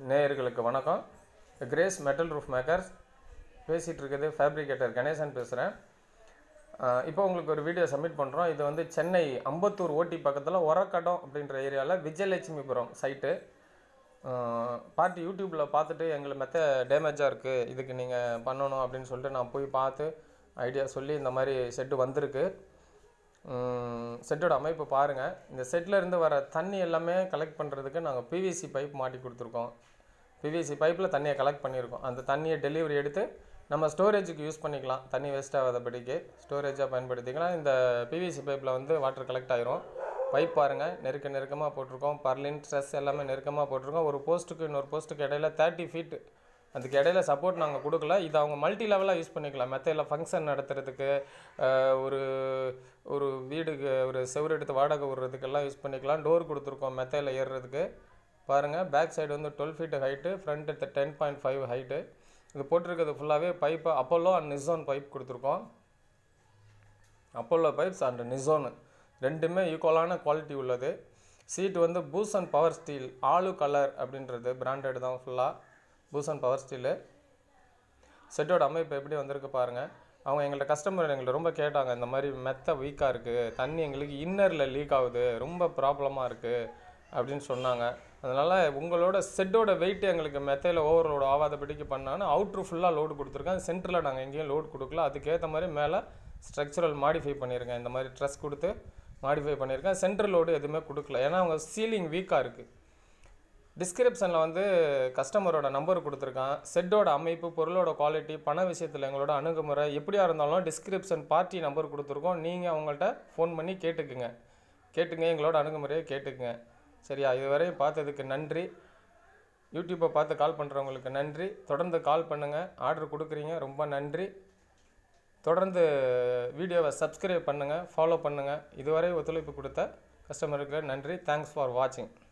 நேயர்களுக்கு வணக்கம் grace metal roof makers பேசிகிட்டு இருக்குது ஃபேப்ரிகேட்டர் கணேசன் பேசுகிறேன் இப்போ உங்களுக்கு ஒரு வீடியோ சப்மிட் பண்ணுறோம் இது வந்து சென்னை அம்பத்தூர் ஓட்டி பக்கத்தில் ஒரக்கடம் அப்படின்ற ஏரியாவில் விஜயலட்சுமிபுரம் சைட்டு பார்ட்டி யூடியூப்பில் பார்த்துட்டு எங்களை மெத்த டேமேஜாக இருக்குது இதுக்கு நீங்கள் பண்ணணும் அப்படின்னு சொல்லிட்டு நான் போய் பார்த்து ஐடியா சொல்லி இந்த மாதிரி செட்டு வந்திருக்கு செட்டோட அமைப்பு பாருங்கள் இந்த செட்டில் இருந்து வர தண்ணி எல்லாமே கலெக்ட் பண்ணுறதுக்கு நாங்கள் பிவிசி பைப் மாட்டி கொடுத்துருக்கோம் பிவிசி பைப்பில் தண்ணியை கலெக்ட் பண்ணியிருக்கோம் அந்த தண்ணியை டெலிவரி எடுத்து நம்ம ஸ்டோரேஜுக்கு யூஸ் பண்ணிக்கலாம் தண்ணி வேஸ்ட் ஆகாதபடிக்கு ஸ்டோரேஜாக பயன்படுத்திக்கலாம் இந்த பிவிசி பைப்பில் வந்து வாட்டர் கலெக்ட் ஆயிரும் பைப் பாருங்கள் நெருக்க நெருக்கமாக போட்டிருக்கோம் பர்லின் ஸ்ட்ரெஸ் எல்லாமே நெருக்கமாக போட்டிருக்கோம் ஒரு போஸ்ட்டுக்கு இன்னொரு போஸ்ட்டுக்கு இடையில தேர்ட்டி ஃபீட் அதுக்கு இடையில சப்போர்ட் நாங்கள் கொடுக்கல இது அவங்க மல்டி லெவலாக யூஸ் பண்ணிக்கலாம் மெத்தையில் ஃபங்க்ஷன் நடத்துறதுக்கு அஹ், ஒரு ஒரு வீடுக்கு ஒரு செவுரு எடுத்து வாடகை விடுறதுக்கெல்லாம் யூஸ் பண்ணிக்கலாம் டோர் கொடுத்துருக்கோம் மெத்தையில் ஏறுறதுக்கு பாருங்கள் பேக் சைடு வந்து twelve feet height front ten point five height இது போட்டிருக்கிறது ஃபுல்லாகவே pipe Apollo and Nissan pipe கொடுத்துருக்கோம் அப்போலோ பைப்ஸ் அண்ட் நிசோனு ரெண்டுமே ஈக்குவலான குவாலிட்டி உள்ளது சீட் வந்து பூசன் பவர் ஸ்டீல் ஆலு கலர் அப்படின்றது பிராண்டட் தான் ஃபுல்லாக பூசன் பவர் ஸ்டீலு செட்டோட அமைப்பு எப்படி வந்திருக்கு பாருங்கள் அவங்க எங்கள்கிட்ட கஸ்டமர் எங்கள்கிட்ட ரொம்ப கேட்டாங்க இந்த மாதிரி மெத்த வீக்காக இருக்குது தண்ணி எங்களுக்கு இன்னரில் லீக் ஆகுது ரொம்ப ப்ராப்ளமாக இருக்குது அப்படின்னு சொன்னாங்க அதனால் உங்களோட செட்டோட வெயிட் எங்களுக்கு மெத்தையில் ஓவர்லோடு ஆகாதபடிக்கு பண்ணான்னு அவுட்ரு ஃபுல்லாக லோடு கொடுத்துருக்கேன் சென்டரில் நாங்கள் எங்கேயும் லோடு கொடுக்கல அதுக்கேற்ற மாதிரி மேலே ஸ்ட்ரக்சரல் மாடிஃபை பண்ணியிருக்கேன் இந்த மாதிரி ட்ரெஸ் கொடுத்து மாடிஃபை பண்ணியிருக்கேன் சென்ட்ரல் லோடு எதுவுமே கொடுக்கல ஏன்னா அவங்க சீலிங் வீக்காக இருக்குது டிஸ்கிரிப்ஷனில் வந்து கஸ்டமரோட நம்பர் கொடுத்துருக்கான் செட்டோட அமைப்பு பொருளோட குவாலிட்டி பண விஷயத்தில் எங்களோட அணுகுமுறை எப்படியா இருந்தாலும் டிஸ்கிரிப்ஷன் பார்ட்டி நம்பர் கொடுத்துருக்கோம் நீங்கள் அவங்கள்ட்ட ஃபோன் பண்ணி கேட்டுக்குங்க கேட்டுங்க எங்களோட அணுகுமுறையை கேட்டுக்குங்க சரியா இதுவரையும் பார்த்ததுக்கு நன்றி யூடியூப்பை பார்த்து கால் பண்ணுறவங்களுக்கு நன்றி தொடர்ந்து கால் பண்ணுங்கள் ஆர்டர் கொடுக்குறீங்க ரொம்ப நன்றி தொடர்ந்து வீடியோவை சப்ஸ்கிரைப் பண்ணுங்கள் ஃபாலோ பண்ணுங்கள் இதுவரை ஒத்துழைப்பு கொடுத்த கஸ்டமருக்கு நன்றி தேங்க்ஸ் ஃபார் வாட்சிங்